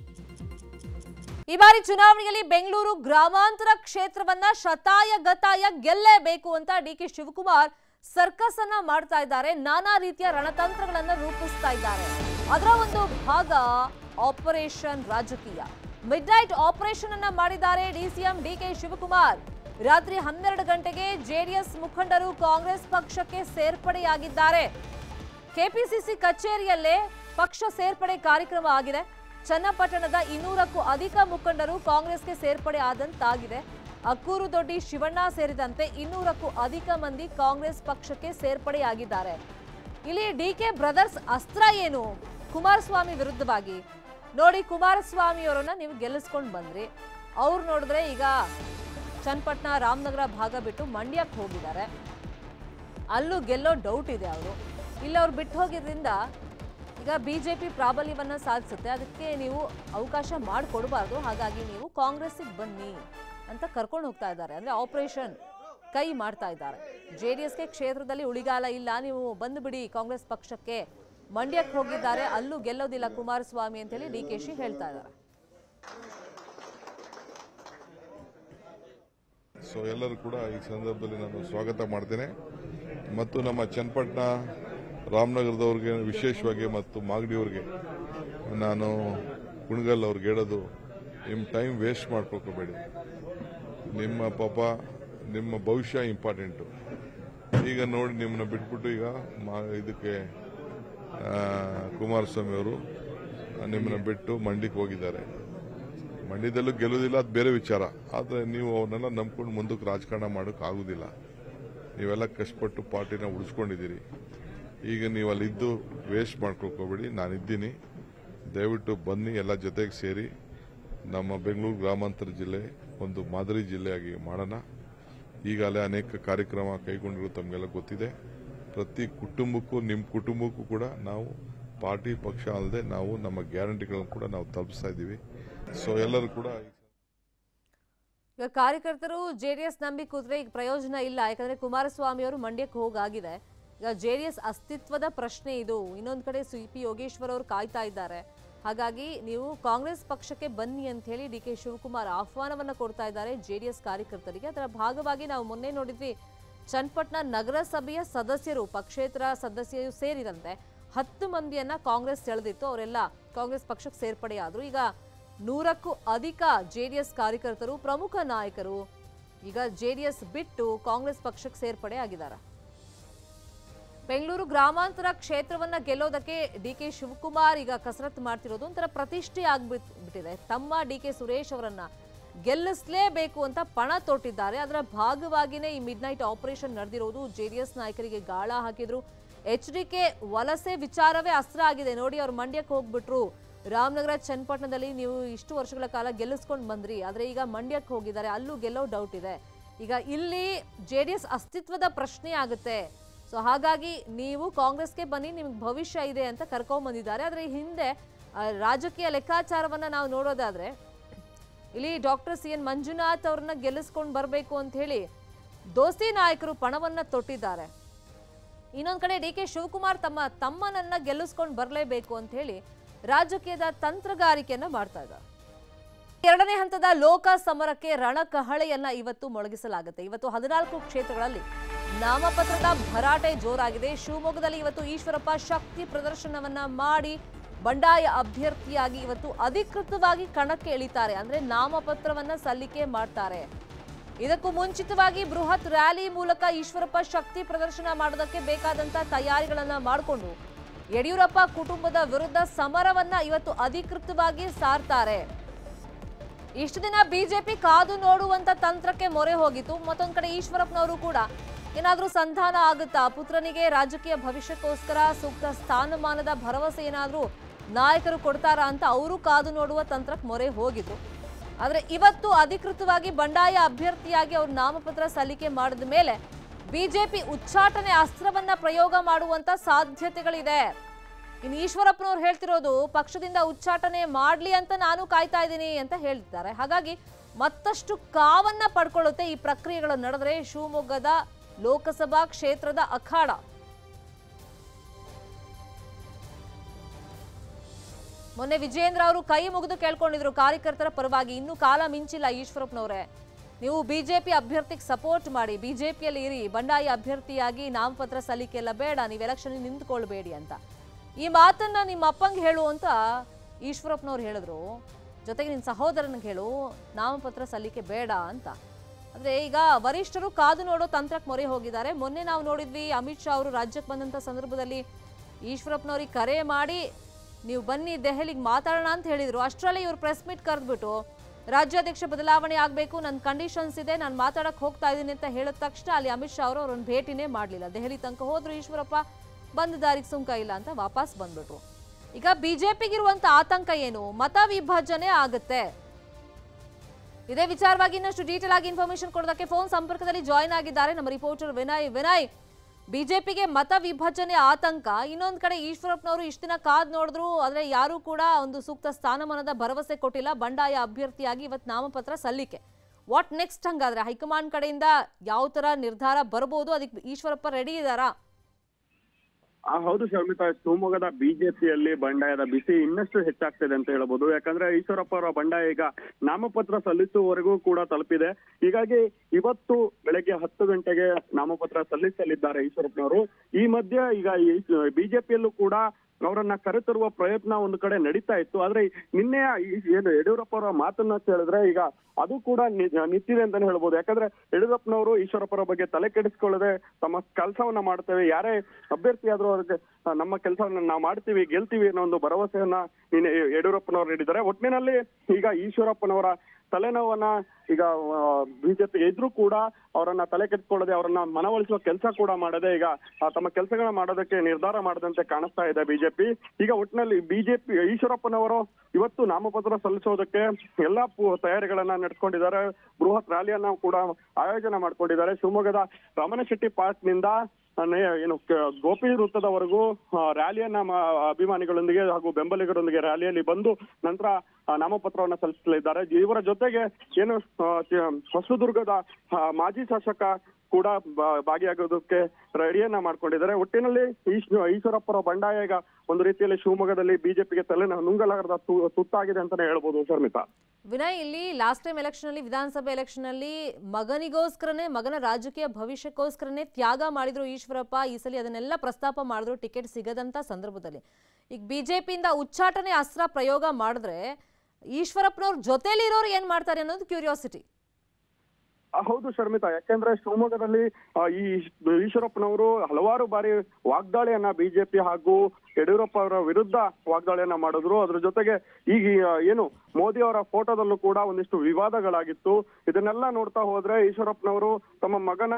ಈ ಬಾರಿ ಚುನಾವಣೆಯಲ್ಲಿ ಬೆಂಗಳೂರು ಗ್ರಾಮಾಂತರ ಕ್ಷೇತ್ರವನ್ನ ಶತಾಯ ಗತಾಯ ಗೆಲ್ಲೇಬೇಕು ಅಂತ ಡಿ ಕೆ ಶಿವಕುಮಾರ್ ಸರ್ಕಸ್ ಅನ್ನ ಮಾಡ್ತಾ ಇದ್ದಾರೆ ನಾನಾ ರೀತಿಯ ರಣತಂತ್ರಗಳನ್ನ ರೂಪಿಸ್ತಾ ಇದ್ದಾರೆ ಅದರ ಒಂದು ಭಾಗ ಆಪರೇಷನ್ ರಾಜಕೀಯ ಮಿಡ್ ನೈಟ್ ಆಪರೇಷನ್ ಅನ್ನ ಮಾಡಿದ್ದಾರೆ ಡಿಸಿಎಂ ಡಿ ಕೆ ಶಿವಕುಮಾರ್ ರಾತ್ರಿ ಹನ್ನೆರಡು ಗಂಟೆಗೆ ಜೆಡಿಎಸ್ ಮುಖಂಡರು ಕಾಂಗ್ರೆಸ್ ಪಕ್ಷಕ್ಕೆ ಸೇರ್ಪಡೆಯಾಗಿದ್ದಾರೆ ಕೆಪಿಸಿಸಿ ಕಚೇರಿಯಲ್ಲೇ ಪಕ್ಷ ಸೇರ್ಪಡೆ ಕಾರ್ಯಕ್ರಮ ಆಗಿದೆ ಚನ್ನಪಟ್ಟಣದ ಇನ್ನೂರಕ್ಕೂ ಅಧಿಕ ಮುಖಂಡರು ಕಾಂಗ್ರೆಸ್ಗೆ ಸೇರ್ಪಡೆ ಆದಂತಾಗಿದೆ ಅಕ್ಕೂರು ದೊಡ್ಡಿ ಶಿವಣ್ಣ ಸೇರಿದಂತೆ ಇನ್ನೂರಕ್ಕೂ ಅಧಿಕ ಮಂದಿ ಕಾಂಗ್ರೆಸ್ ಪಕ್ಷಕ್ಕೆ ಸೇರ್ಪಡೆಯಾಗಿದ್ದಾರೆ ಇಲ್ಲಿ ಡಿ ಕೆ ಬ್ರದರ್ಸ್ ಅಸ್ತ್ರ ಏನು ಕುಮಾರಸ್ವಾಮಿ ವಿರುದ್ಧವಾಗಿ ನೋಡಿ ಕುಮಾರಸ್ವಾಮಿ ಅವರನ್ನ ನೀವು ಗೆಲ್ಲಿಸ್ಕೊಂಡು ಬಂದ್ರಿ ಅವ್ರು ನೋಡಿದ್ರೆ ಈಗ ಚನ್ನಪಟ್ಟಣ ರಾಮನಗರ ಭಾಗ ಬಿಟ್ಟು ಮಂಡ್ಯಕ್ಕೆ ಹೋಗಿದ್ದಾರೆ ಅಲ್ಲೂ ಗೆಲ್ಲೋ ಡೌಟ್ ಇದೆ ಅವರು ಇಲ್ಲಿ ಅವ್ರು ಬಿಟ್ಟು ಹೋಗಿದ್ರಿಂದ ಈಗ ಬಿಜೆಪಿ ಪ್ರಾಬಲ್ಯವನ್ನ ಸಾಧಿಸುತ್ತೆ ಅದಕ್ಕೆ ನೀವು ಅವಕಾಶ ಮಾಡಿಕೊಡಬಾರ್ದು ಹಾಗಾಗಿ ನೀವು ಕಾಂಗ್ರೆಸ್ಸಿಗೆ ಬನ್ನಿ ಅಂತ ಕರ್ಕೊಂಡು ಹೋಗ್ತಾ ಇದ್ದಾರೆ ಅಂದ್ರೆ ಆಪರೇಷನ್ ಕೈ ಮಾಡ್ತಾ ಇದ್ದಾರೆ ಜೆ ಡಿ ಎಸ್ಗೆ ಕ್ಷೇತ್ರದಲ್ಲಿ ಉಳಿಗಾಲ ಇಲ್ಲ ನೀವು ಬಂದು ಬಿಡಿ ಕಾಂಗ್ರೆಸ್ ಪಕ್ಷಕ್ಕೆ ಮಂಡ್ಯಕ್ಕೆ ಹೋಗಿದ್ದಾರೆ ಅಲ್ಲೂ ಗೆಲ್ಲೋದಿಲ್ಲ ಕುಮಾರಸ್ವಾಮಿ ಅಂತೇಳಿ ಡಿ ಕೆ ಶಿ ಹೇಳ್ತಾ ಇದ್ದಾರೆ ಸೊ ಎಲ್ಲರೂ ಕೂಡ ಈ ಸಂದರ್ಭದಲ್ಲಿ ನಾನು ಸ್ವಾಗತ ಮಾಡ್ತೇನೆ ಮತ್ತು ನಮ್ಮ ಚನ್ನಪಟ್ಟಣ ರಾಮನಗರದವ್ರಿಗೆ ವಿಶೇಷವಾಗಿ ಮತ್ತು ಮಾಗಡಿಯವ್ರಿಗೆ ನಾನು ಕುಣಗಲ್ ಅವ್ರಿಗೆ ಹೇಳೋದು ನಿಮ್ಮ ಟೈಮ್ ವೇಸ್ಟ್ ಮಾಡ್ಕೊಳ್ಬೇಡಿ ನಿಮ್ಮ ಪಾಪ ನಿಮ್ಮ ಭವಿಷ್ಯ ಇಂಪಾರ್ಟೆಂಟು ಈಗ ನೋಡಿ ನಿಮ್ಮನ್ನ ಬಿಟ್ಬಿಟ್ಟು ಈಗ ಮಾ- ಇದಕ್ಕೆ ಆ, ಕುಮಾರಸ್ವಾಮಿ ಅವರು ನಿಮ್ಮನ್ನ ಬಿಟ್ಟು ಮಂಡಿಗೆ ಹೋಗಿದ್ದಾರೆ ಮಂಡ್ಯದಲ್ಲೂ ಗೆಲ್ಲುವುದಿಲ್ಲ ಅದು ಬೇರೆ ವಿಚಾರ ಆದರೆ ನೀವು ಅವನ್ನೆಲ್ಲ ನಂಬ್ಕೊಂಡು ಮುಂದಕ್ಕೆ ರಾಜಕಾರಣ ಮಾಡೋಕೆ ಆಗುದಿಲ್ಲ ನೀವೆಲ್ಲ ಕಷ್ಟಪಟ್ಟು ಪಾರ್ಟಿನ ಉಳಿಸ್ಕೊಂಡಿದ್ದೀರಿ ಈಗ ನೀವು ಅಲ್ಲಿದ್ದು ವೇಸ್ಟ್ ಮಾಡ್ಕೊಳ್ಕೋಬೇಡಿ ನಾನಿದ್ದೀನಿ ದಯವಿಟ್ಟು ಬನ್ನಿ ಎಲ್ಲ ಜೊತೆಗೆ ಸೇರಿ ನಮ್ಮ ಬೆಂಗಳೂರು ಗ್ರಾಮಾಂತರ ಜಿಲ್ಲೆ ಒಂದು ಮಾದರಿ ಜಿಲ್ಲೆಯಾಗಿ ಮಾಡೋಣ ಈಗಾಗಲೇ ಅನೇಕ ಕಾರ್ಯಕ್ರಮ ಕೈಗೊಂಡಿರೋ ತಮಗೆಲ್ಲ ಗೊತ್ತಿದೆ ಪ್ರತಿ ಕುಟುಂಬಕ್ಕೂ ನಿಮ್ಮ ಕುಟುಂಬಕ್ಕೂ ಕೂಡ ನಾವು ಪಾರ್ಟಿ ಪಕ್ಷ ಅಲ್ಲದೆ ನಾವು ನಮ್ಮ ಗ್ಯಾರಂಟಿಗಳನ್ನು ಕೂಡ ನಾವು ತಲುಪಿಸ್ತಾ ಇದ್ದೀವಿ ಸೊ ಎಲ್ಲರೂ ಕೂಡ ಈಗ ಕಾರ್ಯಕರ್ತರು ಜೆಡಿಎಸ್ ನಂಬಿ ಕೂತ್ರೆ ಈಗ ಪ್ರಯೋಜನ ಇಲ್ಲ ಯಾಕಂದ್ರೆ ಕುಮಾರಸ್ವಾಮಿ ಅವರು ಮಂಡ್ಯಕ್ಕೆ ಹೋಗಾಗಿದೆ ಈಗ ಜೆಡಿಎಸ್ ಅಸ್ತಿತ್ವದ ಪ್ರಶ್ನೆ ಇದು ಇನ್ನೊಂದ್ ಕಡೆ ಸಿ ಪಿ ಯೋಗೇಶ್ವರ್ ಅವರು ಕಾಯ್ತಾ ಇದ್ದಾರೆ ಹಾಗಾಗಿ ನೀವು ಕಾಂಗ್ರೆಸ್ ಪಕ್ಷಕ್ಕೆ ಬನ್ನಿ ಅಂತ ಹೇಳಿ ಡಿ ಕೆ ಶಿವಕುಮಾರ್ ಆಹ್ವಾನವನ್ನ ಕೊಡ್ತಾ ಇದ್ದಾರೆ ಜೆಡಿಎಸ್ ಕಾರ್ಯಕರ್ತರಿಗೆ ಅದರ ಭಾಗವಾಗಿ ನಾವು ಮೊನ್ನೆ ನೋಡಿದ್ವಿ ಚನ್ನಪಟ್ಟಣ ನಗರಸಭೆಯ ಸದಸ್ಯರು ಪಕ್ಷೇತರ ಸದಸ್ಯರು ಸೇರಿದಂತೆ ಹತ್ತು ಮಂದಿಯನ್ನ ಕಾಂಗ್ರೆಸ್ ಸೆಳೆದಿತ್ತು ಅವರೆಲ್ಲ ಕಾಂಗ್ರೆಸ್ ಪಕ್ಷಕ್ಕೆ ಸೇರ್ಪಡೆಯಾದ್ರು ಈಗ ನೂರಕ್ಕೂ ಅಧಿಕ ಜೆಡಿಎಸ್ ಕಾರ್ಯಕರ್ತರು ಪ್ರಮುಖ ನಾಯಕರು ಈಗ ಜೆಡಿಎಸ್ ಬಿಟ್ಟು ಕಾಂಗ್ರೆಸ್ ಪಕ್ಷಕ್ಕೆ ಸೇರ್ಪಡೆ ಆಗಿದ್ದಾರೆ ಬೆಂಗಳೂರು ಗ್ರಾಮಾಂತರ ಕ್ಷೇತ್ರವನ್ನ ಗೆಲ್ಲೋದಕ್ಕೆ ಡಿ ಕೆ ಶಿವಕುಮಾರ್ ಈಗ ಕಸರತ್ತು ಮಾಡ್ತಿರೋದು ಒಂಥರ ಪ್ರತಿಷ್ಠೆ ಆಗ್ಬಿಟ್ಟಿದೆ ತಮ್ಮ ಡಿ ಕೆ ಸುರೇಶ್ ಅವರನ್ನ ಗೆಲ್ಲಿಸಲೇಬೇಕು ಅಂತ ಪಣ ತೊಟ್ಟಿದ್ದಾರೆ ಅದರ ಭಾಗವಾಗಿನೇ ಈ ಮಿಡ್ ನೈಟ್ ಆಪರೇಷನ್ ನಡೆದಿರೋದು ಜೆಡಿಎಸ್ ನಾಯಕರಿಗೆ ಗಾಳ ಹಾಕಿದ್ರು ಎಚ್ ಡಿ ಕೆ ವಲಸೆ ವಿಚಾರವೇ ಅಸ್ತ್ರ ಆಗಿದೆ ನೋಡಿ ಅವ್ರು ಮಂಡ್ಯಕ್ಕೆ ಹೋಗ್ಬಿಟ್ರು ರಾಮನಗರ ಚನ್ನಪಟ್ಟಣದಲ್ಲಿ ನೀವು ಇಷ್ಟು ವರ್ಷಗಳ ಕಾಲ ಗೆಲ್ಲಿಸ್ಕೊಂಡು ಬಂದ್ರಿ ಆದ್ರೆ ಈಗ ಮಂಡ್ಯಕ್ಕೆ ಹೋಗಿದ್ದಾರೆ ಅಲ್ಲೂ ಗೆಲ್ಲೋ ಡೌಟ್ ಇದೆ ಈಗ ಇಲ್ಲಿ ಜೆ ಡಿ ಎಸ್ ಅಸ್ತಿತ್ವದ ಪ್ರಶ್ನೆ ಆಗುತ್ತೆ ಸೊ ಹಾಗಾಗಿ ನೀವು ಕಾಂಗ್ರೆಸ್ಗೆ ಬನ್ನಿ ನಿಮ್ಗೆ ಭವಿಷ್ಯ ಇದೆ ಅಂತ ಕರ್ಕೊಂಬಂದಿದ್ದಾರೆ ಆದರೆ ಹಿಂದೆ ಆ, ರಾಜಕೀಯ ಲೆಕ್ಕಾಚಾರವನ್ನ ನಾವು ನೋಡೋದಾದ್ರೆ ಇಲ್ಲಿ ಡಾಕ್ಟರ್ ಸಿ ಎನ್ ಮಂಜುನಾಥ್ ಅವ್ರನ್ನ ಗೆಲ್ಲಿಸ್ಕೊಂಡು ಬರಬೇಕು ಅಂತ ಹೇಳಿ ದೋಸ್ತಿ ನಾಯಕರು ಪಣವನ್ನ ತೊಟ್ಟಿದ್ದಾರೆ ಇನ್ನೊಂದ್ ಕಡೆ ಡಿ ಕೆ ಶಿವಕುಮಾರ್ ತಮ್ಮ ತಮ್ಮನನ್ನ ಗೆಲ್ಲಿಸ್ಕೊಂಡು ಬರಲೇಬೇಕು ಅಂತ ಹೇಳಿ ರಾಜಕೀಯದ ತಂತ್ರಗಾರಿಕೆಯನ್ನ ಮಾಡ್ತಾ ಇದ್ದಾರೆ ಎರಡನೇ ಹಂತದ ಲೋಕ ಸಮರಕ್ಕೆ ರಣಕಹಳೆಯನ್ನ ಇವತ್ತು ಮೊಳಗಿಸಲಾಗುತ್ತೆ ಇವತ್ತು ಹದಿನಾಲ್ಕು ಕ್ಷೇತ್ರಗಳಲ್ಲಿ ನಾಮಪತ್ರದ ಭರಾಟೆ ಜೋರಾಗಿದೆ ಶಿವಮೊಗ್ಗದಲ್ಲಿ ಇವತ್ತು ಈಶ್ವರಪ್ಪ ಶಕ್ತಿ ಪ್ರದರ್ಶನವನ್ನ ಮಾಡಿ ಬಂಡಾಯ ಅಭ್ಯರ್ಥಿಯಾಗಿ ಇವತ್ತು ಅಧಿಕೃತವಾಗಿ ಕಣಕ್ಕೆ ಇಳಿತಾರೆ ಅಂದ್ರೆ ನಾಮಪತ್ರವನ್ನ ಸಲ್ಲಿಕೆ ಮಾಡ್ತಾರೆ ಇದಕ್ಕೂ ಮುಂಚಿತವಾಗಿ ಬೃಹತ್ ರ್ಯಾಲಿ ಮೂಲಕ ಈಶ್ವರಪ್ಪ ಶಕ್ತಿ ಪ್ರದರ್ಶನ ಮಾಡೋದಕ್ಕೆ ಬೇಕಾದಂತ ತಯಾರಿಗಳನ್ನ ಮಾಡಿಕೊಂಡು ಯಡಿಯೂರಪ್ಪ ಕುಟುಂಬದ ವಿರುದ್ಧ ಸಮರವನ್ನ ಇವತ್ತು ಅಧಿಕೃತವಾಗಿ ಸಾರ್ತಾರೆ ಇಷ್ಟು ದಿನ ಬಿಜೆಪಿ ಕಾದು ನೋಡುವಂತ ತಂತ್ರಕ್ಕೆ ಮೊರೆ ಹೋಗಿತ್ತು ಮತ್ತೊಂದ್ ಕಡೆ ಈಶ್ವರಪ್ಪನವರು ಕೂಡ ಏನಾದ್ರೂ ಸಂಧಾನ ಆಗುತ್ತಾ ಪುತ್ರನಿಗೆ ರಾಜಕೀಯ ಭವಿಷ್ಯಕ್ಕೋಸ್ಕರ ಸೂಕ್ತ ಸ್ಥಾನಮಾನದ ಭರವಸೆ ಏನಾದ್ರೂ ನಾಯಕರು ಕೊಡ್ತಾರಾ ಅಂತ ಅವರು ಕಾದು ನೋಡುವ ತಂತ್ರಕ್ಕೆ ಮೊರೆ ಹೋಗಿದ್ರು ಆದ್ರೆ ಇವತ್ತು ಅಧಿಕೃತವಾಗಿ ಬಂಡಾಯ ಅಭ್ಯರ್ಥಿಯಾಗಿ ಅವ್ರ ನಾಮಪತ್ರ ಸಲ್ಲಿಕೆ ಮಾಡಿದ ಮೇಲೆ ಬಿಜೆಪಿ ಉಚ್ಚಾಟನೆ ಅಸ್ತ್ರವನ್ನ ಪ್ರಯೋಗ ಮಾಡುವಂತ ಸಾಧ್ಯತೆಗಳಿದೆ ಇನ್ನು ಈಶ್ವರಪ್ಪನವ್ರು ಹೇಳ್ತಿರೋದು ಪಕ್ಷದಿಂದ ಉಚ್ಚಾಟನೆ ಮಾಡ್ಲಿ ಅಂತ ನಾನು ಕಾಯ್ತಾ ಇದ್ದೀನಿ ಅಂತ ಹೇಳ್ತಿದ್ದಾರೆ ಹಾಗಾಗಿ ಮತ್ತಷ್ಟು ಕಾವನ್ನ ಪಡ್ಕೊಳ್ಳುತ್ತೆ ಈ ಪ್ರಕ್ರಿಯೆಗಳು ನಡೆದ್ರೆ ಶಿವಮೊಗ್ಗದ ಲೋಕಸಭಾ ಕ್ಷೇತ್ರದ ಅಖಾಡ ಮೊನ್ನೆ ವಿಜೇಂದ್ರ ಅವರು ಕೈ ಮುಗಿದು ಕೇಳ್ಕೊಂಡಿದ್ರು ಕಾರ್ಯಕರ್ತರ ಪರವಾಗಿ ಇನ್ನೂ ಕಾಲ ಮಿಂಚಿಲ್ಲ ಈಶ್ವರಪ್ಪನವರೇ ನೀವು ಬಿಜೆಪಿ ಅಭ್ಯರ್ಥಿಗೆ ಸಪೋರ್ಟ್ ಮಾಡಿ ಬಿಜೆಪಿಯಲ್ಲಿ ಇರಿ ಬಂಡಾಯ ಅಭ್ಯರ್ಥಿಯಾಗಿ ನಾಮಪತ್ರ ಸಲ್ಲಿಕೆ ಎಲ್ಲ ಬೇಡ ನೀವು ಎಲೆಕ್ಷನ್ ನಿಂತ್ಕೊಳ್ಬೇಡಿ ಅಂತ ಈ ಮಾತನ್ನ ನಿಮ್ಮ ಅಪ್ಪಂಗೆ ಹೇಳು ಅಂತ ಈಶ್ವರಪ್ಪನವ್ರು ಹೇಳಿದ್ರು ಜೊತೆಗೆ ನಿನ್ನ ಸಹೋದರನಿಗೆ ಹೇಳು ನಾಮಪತ್ರ ಸಲ್ಲಿಕೆ ಬೇಡ ಅಂತ ಅಂದ್ರೆ ಈಗ ವರಿಷ್ಠರು ಕಾದು ನೋಡೋ ತಂತ್ರಕ್ಕೆ ಮೊರೆ ಹೋಗಿದ್ದಾರೆ ಮೊನ್ನೆ ನಾವು ನೋಡಿದ್ವಿ ಅಮಿತ್ ಶಾ ಅವರು ರಾಜ್ಯಕ್ಕೆ ಬಂದಂತ ಸಂದರ್ಭದಲ್ಲಿ ಈಶ್ವರಪ್ಪನವ್ರಿಗೆ ಕರೆ ಮಾಡಿ ನೀವು ಬನ್ನಿ ದೆಹಲಿಗೆ ಮಾತಾಡೋಣ ಅಂತ ಹೇಳಿದ್ರು ಅಷ್ಟರಲ್ಲಿ ಇವ್ರು ಪ್ರೆಸ್ ಮೀಟ್ ಕರೆದ್ಬಿಟ್ಟು ರಾಜ್ಯಾಧ್ಯಕ್ಷ ಬದಲಾವಣೆ ಆಗಬೇಕು ನನ್ನ ಕಂಡೀಷನ್ಸ್ ಇದೆ ನಾನು ಮಾತಾಡಕ್ಕೆ ಹೋಗ್ತಾ ಇದ್ದೀನಿ ಅಂತ ಹೇಳಿದ ತಕ್ಷಣ ಅಲ್ಲಿ ಅಮಿತ್ ಶಾ ಅವರು ಅವ್ರನ್ನ ಭೇಟಿನೇ ಮಾಡಲಿಲ್ಲ ದೆಹಲಿ ತನಕ ಹೋದ್ರು ಈಶ್ವರಪ್ಪ ಬಂದ ದಾರಿಗೆ ಸುಂಕ ಇಲ್ಲ ಅಂತ ವಾಪಸ್ ಬಂದ್ಬಿಟ್ರು ಈಗ ಬಿಜೆಪಿಗಿರುವಂತ ಆತಂಕ ಏನು ಮತ ವಿಭಜನೆ ಆಗುತ್ತೆ ಇದೇ ವಿಚಾರವಾಗಿ ಇನ್ನಷ್ಟು ಡೀಟೇಲ್ ಆಗಿ ಇನ್ಫಾರ್ಮೇಶನ್ ಕೊಡೋದಕ್ಕೆ ಫೋನ್ ಸಂಪರ್ಕದಲ್ಲಿ ಜಾಯಿನ್ ಆಗಿದ್ದಾರೆ ನಮ್ಮ ರಿಪೋರ್ಟರ್ ವಿನಯ್ ವಿನಯ್ ಬಿಜೆಪಿಗೆ ಮತ ವಿಭಜನೆ ಆತಂಕ ಇನ್ನೊಂದ್ ಕಡೆ ಈಶ್ವರಪ್ಪನವರು ಇಷ್ಟ ದಿನ ಕಾದ್ ನೋಡಿದ್ರು ಆದ್ರೆ ಯಾರು ಕೂಡ ಒಂದು ಸೂಕ್ತ ಸ್ಥಾನಮಾನದ ಭರವಸೆ ಕೊಟ್ಟಿಲ್ಲ ಬಂಡಾಯ ಅಭ್ಯರ್ಥಿಯಾಗಿ ಇವತ್ತು ನಾಮಪತ್ರ ಸಲ್ಲಿಕೆ ವಾಟ್ ನೆಕ್ಸ್ಟ್ ಹಂಗಾದ್ರೆ ಹೈಕಮಾಂಡ್ ಕಡೆಯಿಂದ ಯಾವ ತರ ನಿರ್ಧಾರ ಬರ್ಬೋದು ಅದಕ್ಕೆ ಈಶ್ವರಪ್ಪ ರೆಡಿ ಇದಾರಾ ಆ, ಹೌದು ಶರ್ಮಿತಾ ಶಿವಮೊಗ್ಗದ ಬಿಜೆಪಿಯಲ್ಲಿ ಬಂಡಾಯದ ಬಿಸಿ ಇನ್ನಷ್ಟು ಹೆಚ್ಚಾಗ್ತಿದೆ ಅಂತ ಹೇಳ್ಬೋದು ಯಾಕಂದ್ರೆ ಈಶ್ವರಪ್ಪ ಅವರ ಬಂಡಾಯ ಈಗ ನಾಮಪತ್ರ ಸಲ್ಲಿಸುವವರೆಗೂ ಕೂಡ ತಲುಪಿದೆ ಹೀಗಾಗಿ ಇವತ್ತು ಬೆಳಗ್ಗೆ ಹತ್ತು ಗಂಟೆಗೆ ನಾಮಪತ್ರ ಸಲ್ಲಿಸಲಿದ್ದಾರೆ ಈಶ್ವರಪ್ಪನವರು ಈ ಮಧ್ಯೆ ಈಗ ಬಿಜೆಪಿಯಲ್ಲೂ ಕೂಡ ಅವರನ್ನ ಕರೆತರುವ ಪ್ರಯತ್ನ ಒಂದು ಕಡೆ ನಡೀತಾ ಇತ್ತು ಆದ್ರೆ ನಿನ್ನೆ ಈ- ಏನು ಯಡಿಯೂರಪ್ಪ ಅವರ ಮಾತನ್ನ ಕೇಳಿದ್ರೆ ಈಗ ಅದು ಕೂಡ ನಿ- ನಿಂತಿದೆ ಅಂತಾನೆ ಹೇಳ್ಬೋದು ಯಾಕಂದ್ರೆ ಯಡಿಯೂರಪ್ಪನವರು ಈಶ್ವರಪ್ಪರ ಬಗ್ಗೆ ತಲೆ ಕೆಡಿಸ್ಕೊಳ್ಳದೆ ತಮ್ಮ ಕೆಲಸವನ್ನ ಮಾಡ್ತೇವೆ ಯಾರೇ ಅಭ್ಯರ್ಥಿ ಆದ್ರೂ ಅವ್ರಿಗೆ ಆ, ನಮ್ಮ ಕೆಲಸವನ್ನ ನಾವು ಮಾಡ್ತೀವಿ ಗೆಲ್ತೀವಿ ಅನ್ನೋ ಒಂದು ಭರವಸೆಯನ್ನ ನಿನ್ನೆ ಯಡಿಯೂರಪ್ಪನವರು ನೀಡಿದ್ದಾರೆ ಒಟ್ಟಿನಲ್ಲಿ ಈಗ ಈಶ್ವರಪ್ಪನವರ ತಲೆನೋವನ್ನ ಈಗ ಬಿಜೆಪಿಗೆ ಇದ್ರೂ ಕೂಡ ಅವರನ್ನ ತಲೆ ಕೆಡಿಸ್ಕೊಳ್ಳದೆ ಅವರನ್ನ ಮನವೊಲಿಸುವ ಕೆಲಸ ಕೂಡ ಮಾಡದೆ ಈಗ ಆ, ತಮ್ಮ ಕೆಲಸಗಳನ್ನ ಮಾಡೋದಕ್ಕೆ ನಿರ್ಧಾರ ಮಾಡದಂತೆ ಕಾಣಿಸ್ತಾ ಇದೆ ಬಿಜೆಪಿ ಈಗ ಒಟ್ಟಿನಲ್ಲಿ ಬಿಜೆಪಿ ಈಶ್ವರಪ್ಪನವರು ಇವತ್ತು ನಾಮಪತ್ರ ಸಲ್ಲಿಸೋದಕ್ಕೆ ಎಲ್ಲಾ ಪೂ- ತಯಾರಿಗಳನ್ನ ನಡೆಸ್ಕೊಂಡಿದ್ದಾರೆ ಬೃಹತ್ ರ್ಯಾಲಿಯನ್ನ ಕೂಡ ಆಯೋಜನೆ ಮಾಡ್ಕೊಂಡಿದ್ದಾರೆ ಶಿವಮೊಗ್ಗದ ರಮಣಶೆಟ್ಟಿ ಪಾರ್ಕ್ ನಿಂದ ಆ, ನೇ- ಏನು ಕ- ಗೋಪಿ ವೃತ್ತದವರೆಗೂ ಆ, ರ್ಯಾಲಿಯನ್ನ ಮಾ- ಅಭಿಮಾನಿಗಳೊಂದಿಗೆ ಹಾಗೂ ಬೆಂಬಲಿಗರೊಂದಿಗೆ ರ್ಯಾಲಿಯಲ್ಲಿ ಬಂದು ನಂತರ ಆ, ನಾಮಪತ್ರವನ್ನ ಸಲ್ಲಿಸಲಿದ್ದಾರೆ ಇವರ ಜೊತೆಗೆ ಏನು ಆ, ತಿ- ಹೊಸದುರ್ಗದ ಆ, ಮಾಜಿ ಶಾಸಕ ಕೂಡ ಬಾ- ಭಾಗಿಯಾಗೋದಕ್ಕೆ ರೆಡಿಯನ್ನ ಮಾಡ್ಕೊಂಡಿದ್ದಾರೆ ಒಟ್ಟಿನಲ್ಲಿ ಈಶ್ ಈಶ್ವರಪ್ಪರ ಬಂಡಾಯ ಈಗ ಒಂದು ರೀತಿಯಲ್ಲಿ ಶಿವಮೊಗ್ಗದಲ್ಲಿ ಬಿಜೆಪಿಗೆ ತಲೆ ನುಂಗಲಾರದ ತು- ತುತ್ತಾಗಿದೆ ಅಂತಾನೆ ಹೇಳ್ಬೋದು ಶರ್ಮಿತಾ ವಿನಯ್ ಇಲ್ಲಿ ಲಾಸ್ಟ್ ಟೈಮ್ ಎಲೆಕ್ಷನ್ ಅಲ್ಲಿ ವಿಧಾನಸಭೆ ಎಲೆಕ್ಷನ್ ಅಲ್ಲಿ ಮಗನಿಗೋಸ್ಕರನೇ ಮಗನ ರಾಜಕೀಯ ಭವಿಷ್ಯಕ್ಕೋಸ್ಕರನೇ ತ್ಯಾಗ ಮಾಡಿದ್ರು ಈಶ್ವರಪ್ಪ ಈ ಸಲ ಅದನ್ನೆಲ್ಲ ಪ್ರಸ್ತಾಪ ಮಾಡಿದ್ರು ಟಿಕೆಟ್ ಸಿಗದಂತ ಸಂದರ್ಭದಲ್ಲಿ ಈಗ ಬಿಜೆಪಿಯಿಂದ ಉಚ್ಚಾಟನೆ ಅಸ್ತ್ರ ಪ್ರಯೋಗ ಮಾಡಿದ್ರೆ ಈಶ್ವರಪ್ಪನವ್ರ ಜೊತೆಲಿರೋರು ಏನ್ ಮಾಡ್ತಾರೆ ಅನ್ನೋದು ಕ್ಯೂರಿಯಾಸಿಟಿ ಆ, ಹೌದು ಶರ್ಮಿತಾ ಯಾಕೆಂದ್ರೆ ಶಿವಮೊಗ್ಗದಲ್ಲಿ ಆ, ಈ ಈಶ್ವರಪ್ಪನವರು ಹಲವಾರು ಬಾರಿ ವಾಗ್ದಾಳಿಯನ್ನ ಬಿಜೆಪಿ ಹಾಗೂ ಯಡಿಯೂರಪ್ಪ ಅವರ ವಿರುದ್ಧ ವಾಗ್ದಾಳಿಯನ್ನ ಮಾಡಿದ್ರು ಅದ್ರ ಜೊತೆಗೆ ಈಗ ಆ, ಏನು ಮೋದಿ ಅವರ ಫೋಟೋದಲ್ಲೂ ಕೂಡ ಒಂದಿಷ್ಟು ವಿವಾದಗಳಾಗಿತ್ತು ಇದನ್ನೆಲ್ಲ ನೋಡ್ತಾ ಹೋದ್ರೆ ಈಶ್ವರಪ್ಪನವರು ತಮ್ಮ ಮಗನ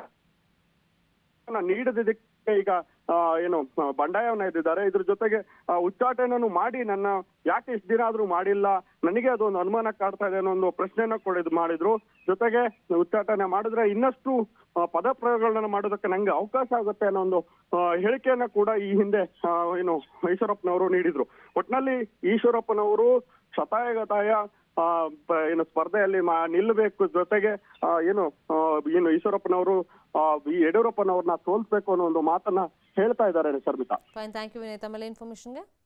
ನೀಡದಿದ್ದಕ್ಕೆ ಈಗ ಆ, ಏನು ಆ, ಬಂಡಾಯವನ್ನ ಎದ್ದಿದ್ದಾರೆ ಇದ್ರ ಜೊತೆಗೆ ಆ, ಉಚ್ಚಾಟನೆಯನ್ನು ಮಾಡಿ ನನ್ನ ಯಾಕೆ ಇಷ್ಟು ದಿನ ಆದ್ರೂ ಮಾಡಿಲ್ಲ ನನಗೆ ಅದೊಂದು ಅನುಮಾನ ಕಾಡ್ತಾ ಇದೆ ಅನ್ನೋ ಒಂದು ಪ್ರಶ್ನೆಯನ್ನ ಕೂಡ ಇದು ಮಾಡಿದ್ರು ಜೊತೆಗೆ ಉಚ್ಚಾಟನೆ ಮಾಡಿದ್ರೆ ಇನ್ನಷ್ಟು ಆ, ಪದ ಪ್ರಯೋಗಗಳನ್ನ ಮಾಡೋದಕ್ಕೆ ನಂಗೆ ಅವಕಾಶ ಆಗುತ್ತೆ ಅನ್ನೋ ಒಂದು ಆ, ಹೇಳಿಕೆಯನ್ನ ಕೂಡ ಈ ಹಿಂದೆ ಆ, ಏನು ಈಶ್ವರಪ್ಪನವರು ನೀಡಿದ್ರು ಒಟ್ನಲ್ಲಿ ಈಶ್ವರಪ್ಪನವರು ಶತಾಯಗತಾಯ ಆ, ಪ- ಏನು ಸ್ಪರ್ಧೆಯಲ್ಲಿ ಮಾ- ನಿಲ್ಲಬೇಕು ಜೊತೆಗೆ ಆ, ಏನು ಆ, ಏನು ಈಶ್ವರಪ್ಪನವರು ಆ, ಈ ಯಡಿಯೂರಪ್ಪನವ್ರನ್ನ ಸೋಲ್ಸ್ಬೇಕು ಅನ್ನೋ ಒಂದು ಮಾತನ್ನ ಹೇಳ್ತಾ ಇದ್ದಾರೆ Sharmita fine thank you Vinay ತಮ್ಮೆಲ್ಲ ಇನ್ಫಾರ್ಮೇಶನ್ಗೆ